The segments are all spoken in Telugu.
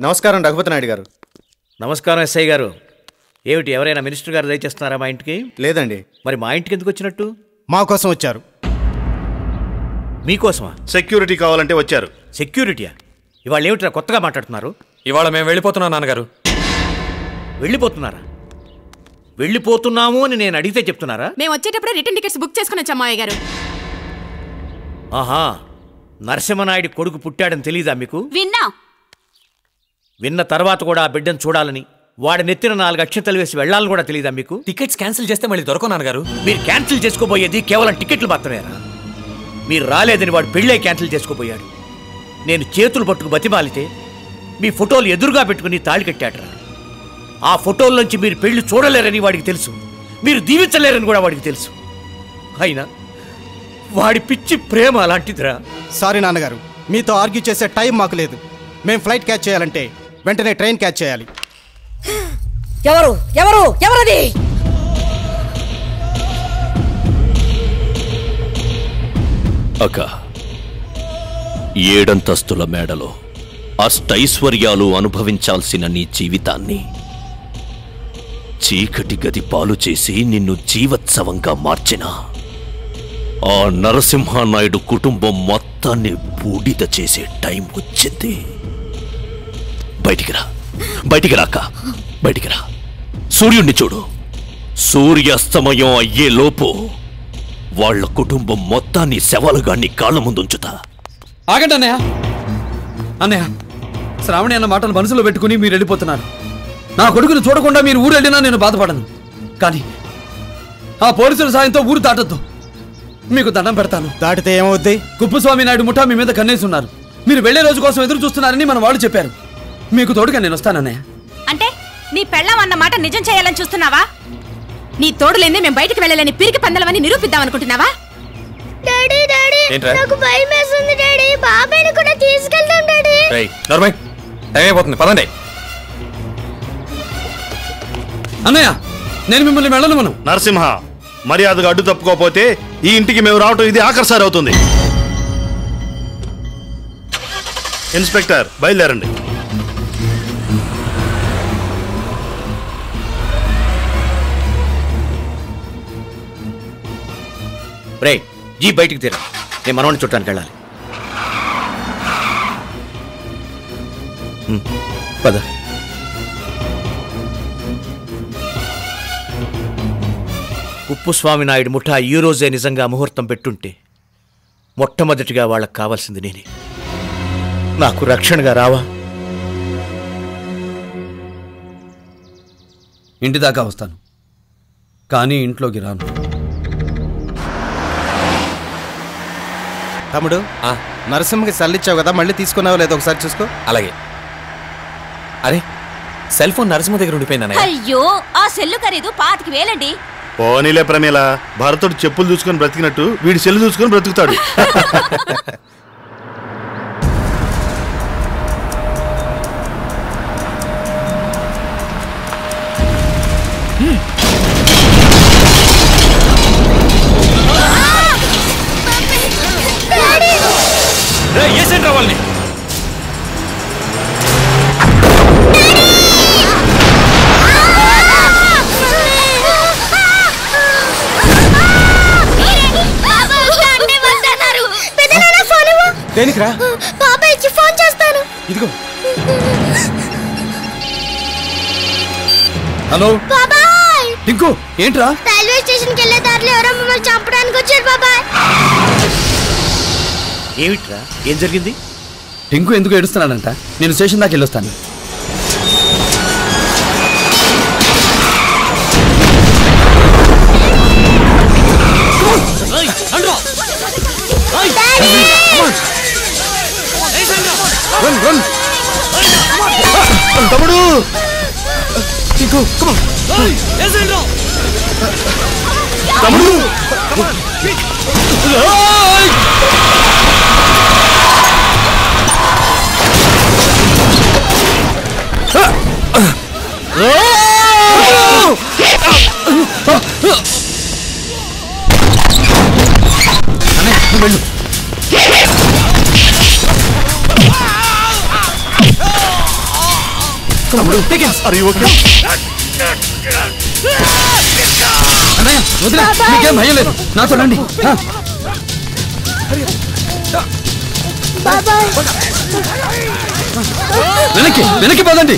నమస్కారం రఘుపతి నాయుడు గారు నమస్కారం ఎస్ఐ గారు ఏమిటి ఎవరైనా మినిస్టర్ గారు దయచేస్తున్నారా మా ఇంటికి లేదండి మరి మా ఇంటికి ఎందుకు వచ్చినట్టు మా కోసం వచ్చారు మీకోసమా సెక్యూరిటీ కావాలంటే వచ్చారు సెక్యూరిటీయా ఇవాళ ఏమిట్రా కొత్తగా మాట్లాడుతున్నారు ఇవాళ మేము వెళ్ళిపోతున్నాం నాన్నగారు వెళ్ళిపోతున్నారా వెళ్ళిపోతున్నాము అని నేను అడిగితే చెప్తున్నారా మేము వచ్చేటప్పుడే రిటర్న్ టికెట్స్ బుక్ చేసుకుని వచ్చాం మావయ్య గారు ఆహా నరసింహనాయుడు కొడుకు పుట్టాడని తెలీదా మీకు విన్నా విన్న తర్వాత కూడా ఆ బిడ్డను చూడాలని వాడి నెత్తిన నాలుగు అక్షతలు వేసి వెళ్ళాలని కూడా తెలీదా మీకు టికెట్స్ క్యాన్సిల్ చేస్తే మళ్ళీ దొరకవు నాన్నగారు మీరు క్యాన్సిల్ చేసుకోబోయేది కేవలం టికెట్లు మాత్రమేరా మీరు రాలేదని వాడు పెళ్ళే క్యాన్సిల్ చేసుకోబోయాడు నేను చేతులు పట్టుకు బతిమాలితే మీ ఫోటోలు ఎదురుగా పెట్టుకుని తాళి కట్టాడరా ఆ ఫోటోల్లోంచి మీరు పెళ్లి చూడలేరని వాడికి తెలుసు మీరు దీవించలేరని కూడా వాడికి తెలుసు అయినా వాడి పిచ్చి ప్రేమ అలాంటిదిరా సారీ నాన్నగారు మీతో ఆర్గ్యూ చేసే టైం మాకు లేదు మేము ఫ్లైట్ క్యాచ్ చేయాలంటే వెంటనే ట్రైన్ క్యాచ్ చేయాలి ఎవరు ఎవరు ఎవరది అక ఏడంతస్తుల మేడలో అష్టైశ్వర్యాలు అనుభవించాల్సిన నీ జీవితాన్ని చీకటి గది పాలు చేసి నిన్ను జీవోత్సవంగా మార్చిన ఆ నరసింహానాయుడు కుటుంబం మొత్తాన్ని బూడిద చేసే టైం వచ్చింది బయటికి రా బయటికి రాక బయటికి రా సూర్యుణ్ణి చూడు సూర్యాస్తమయం అయ్యే లోపు వాళ్ళ కుటుంబం మొత్తాన్ని శవాలుగా నీ కాళ్ళ ముందుంచుతా ఆగండి అన్నయ్య అన్నయ్య శ్రావణి అన్న మాటలు మనసులో పెట్టుకుని మీరు వెళ్ళిపోతున్నారు నా కొడుకును చూడకుండా మీరు ఊరు వెళ్ళినా నేను బాధపడను కానీ ఆ పోలీసుల సాయంతో ఊరు దాటొద్దు మీకు దండం పెడతాను దాటితే ఏమవుద్ది కుప్పస్వామి నాయుడు ముఠా మీ మీద కన్నేసి ఉన్నారు మీరు వెళ్లే రోజు కోసం ఎదురు చూస్తున్నారని మన వాళ్ళు చెప్పారు మీకు తోడుగా నేను వస్తానన్నయ్య అంటే నీ పెళ్ళం అన్న మాట నిజం చేయాలని చూస్తున్నావా నీ తోడు లేదే మేము బయటికి వెళ్ళలేని పిరికి పందలవని నిరూపిద్దాం అనుకుంటున్నావా డాడీ డాడీ ఏంట్రా? నాకు భయం వేస్తుంది డాడీ బాబాయ్ని కూడా తీసుకెళ్తాం డాడీ రేయ్ నర్మయ్ టైం అయిపోతుంది పదండి అన్నయ్య నేను మిమ్మల్ని వెళ్ళను మనం నరసింహ మర్యాదగా అడ్డు తప్పుకోకపోతే ఈ ఇంటికి మేము రావటం ఇది ఆఖరిసారి అవుతుంది ఇన్స్పెక్టర్ బయలుదేరండి రే జీ బయటికి తీరా నేను మనవాడిని చుట్టానికి వెళ్ళాలి ఉమ్, పద ఉప్పుస్వామి నాయుడు ముఠా ఈ రోజే నిజంగా ముహూర్తం పెట్టుంటే మొట్టమొదటిగా వాళ్ళకి కావాల్సింది నేనే నాకు రక్షణగా రావా ఇంటి దాకా వస్తాను కానీ ఇంట్లోకి రాను తమ్ముడు ఆ, నరసింహకి సల్లిచ్చావు కదా మళ్ళీ తీసుకున్నావో లేదో ఒకసారి చూసుకో అలాగే అరే సెల్ ఫోన్ నరసింహ దగ్గర ఉండిపోయింది అన్నయ్య అయ్యో ఆ సెల్లు ఖరీదు పాతికి వేలండి పోనీలే ప్రమేల భరతుడు చెప్పులు చూసుకొని బ్రతికినట్టు వీడి సెల్లు చూసుకొని బ్రతుకుతాడు ఏసేంట్రా వాళ్ళని దేనికి రా బాబాయ్ ఇచ్చి ఫోన్ చేస్తాను ఇదిగో హలో బాబాయ్ టింకు ఏంట్రా రైల్వే స్టేషన్కి వెళ్ళే దారిలో ఎవరో మమ్మల్ని చంపడానికి వచ్చారు బాబాయ్ ఏమిట్రా ఏం జరిగింది టింకు ఎందుకు ఏడుస్తున్నాడంట నేను స్టేషన్ దాకా వెళ్ళొస్తాను రన్ రన్ తమ్ముడు టింకు కమ్ తమ్ముడు వెళ్ళు Are you okay? అన్నయ్య వదిలే మీకేం భయం లేదు నాతో రండి ఆ. వెనక్కి వెనక్కి పదండి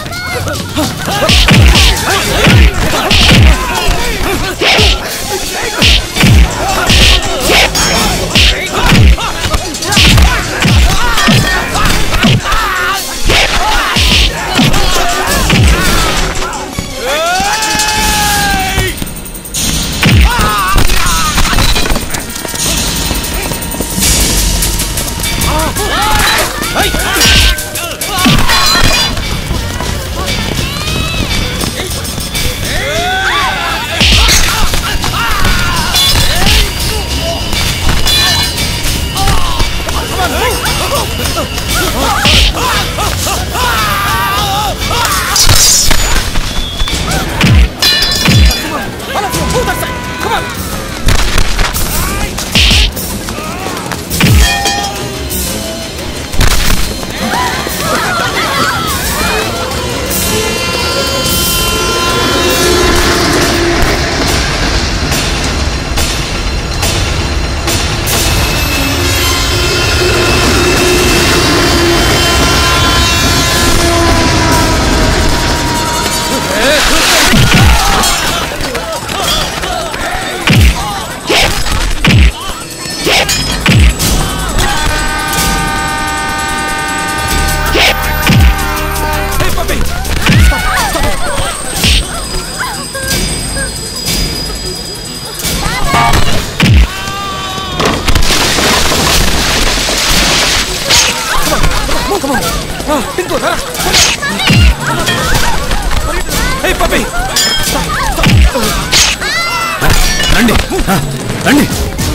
రండి ఆ, రండి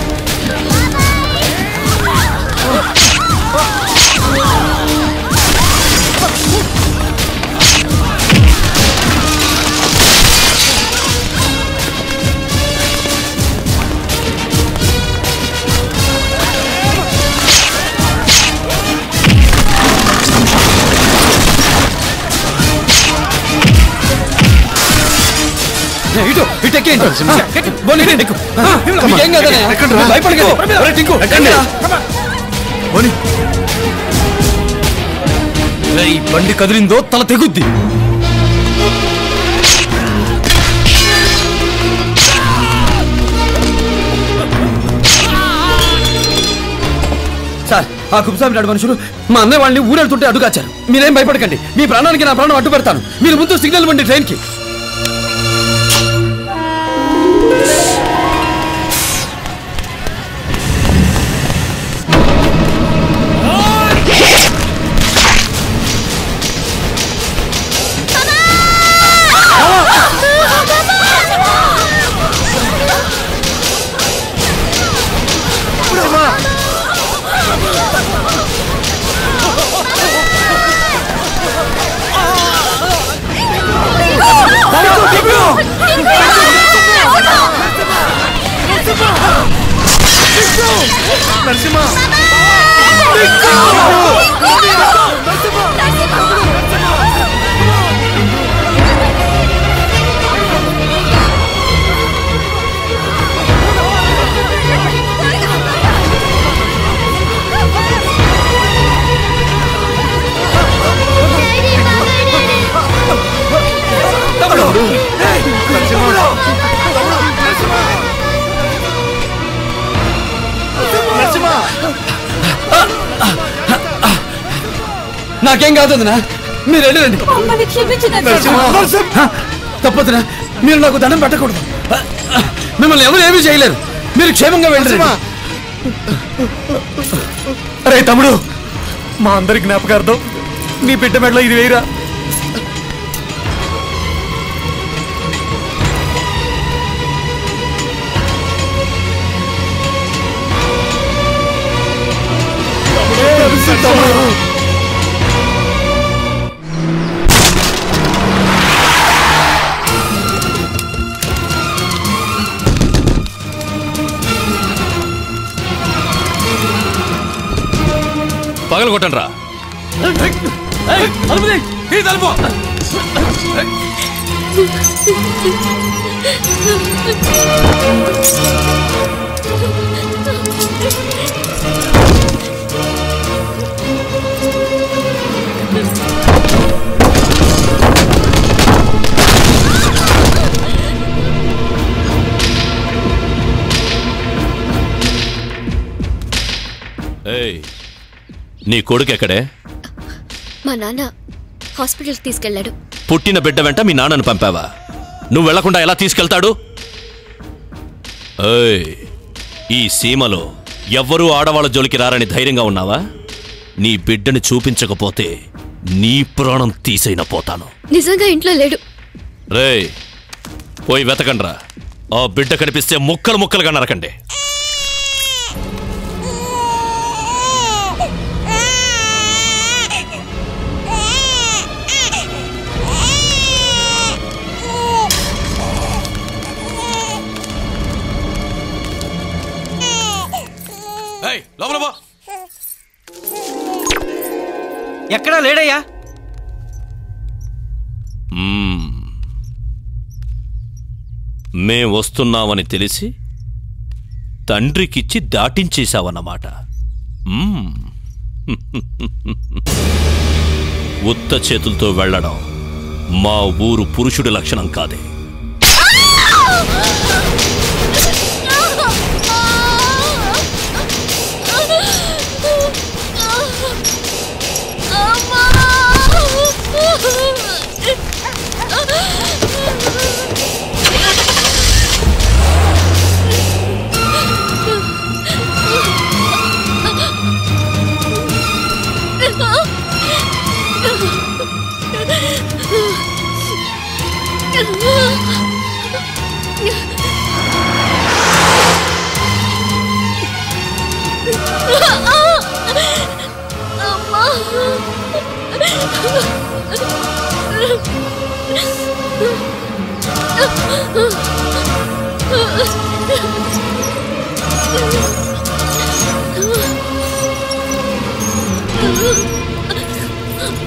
ఏ, ఇటు ఇటు ఎక్కేయండి ఆ, ఎక్కి, బోని, ఇటు ఎక్కు. ఆ, మీకేం కాదన్నయ్య. మీరు భయపడకండి. ఒరే, టింకు, ఎక్కండి. బోని. రే, ఈ బండి కదిలిందో తల తెగుద్ది సార్ ఆ కుప్సామి నాడు మనుషులు మా అన్నయ్య వాళ్ళని ఊరెళ్తుంటే అడ్డుగాచారు మీరేం భయపడకండి మీ ప్రాణానికి నా ప్రాణం అడ్డు పెడతాను మీరు ముందు సిగ్నల్ ఇవ్వండి ట్రైన్కి నాకేం కాదు వదినా. మీరు వెళ్ళండి మమ్మల్ని క్షమించండి తప్పదునా మీరు నాకు దండం పెట్టకూడదు మిమ్మల్ని ఎవరు ఏమీ చేయలేరు మీరు క్షేమంగా వెళ్ళండి అరే తమ్ముడు మా అందరి జ్ఞాపకార్థం నీ బిడ్డ మెడలో ఇది వేయరా పగలు కొట్టండి రా తలుపు ఏయ్ నీ కొడుకు ఎక్కడే మా నాన్న హాస్పిటల్కి తీసుకెళ్ళాడు పుట్టిన బిడ్డ వెంట మీ నాన్నను పంపావా నువ్వు వెళ్లకుండా ఎలా తీసుకెళ్తాడు ఏయ్ ఈ సీమలో ఎవ్వరూ ఆడవాళ్ళ జోలికి రారని ధైర్యంగా ఉన్నావా నీ బిడ్డని చూపించకపోతే నీ ప్రాణం తీసైనా పోతాను నిజంగా ఇంట్లో లేడు రేయ్ పోయి వెతకండ్రా ఆ బిడ్డ కనిపిస్తే ముక్కలు ముక్కలుగా నరకండి ఏయ్, లోపల పో. ఎక్కడా లేడయ్యా మ్మ్. మేం వస్తున్నామని తెలిసి తండ్రికిచ్చి దాటించేశావన్నమాట మ్మ్. ఉత్త చేతులతో వెళ్ళడం మా ఊరు పురుషుడి లక్షణం కాదే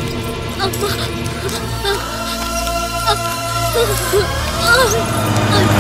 అమ్మా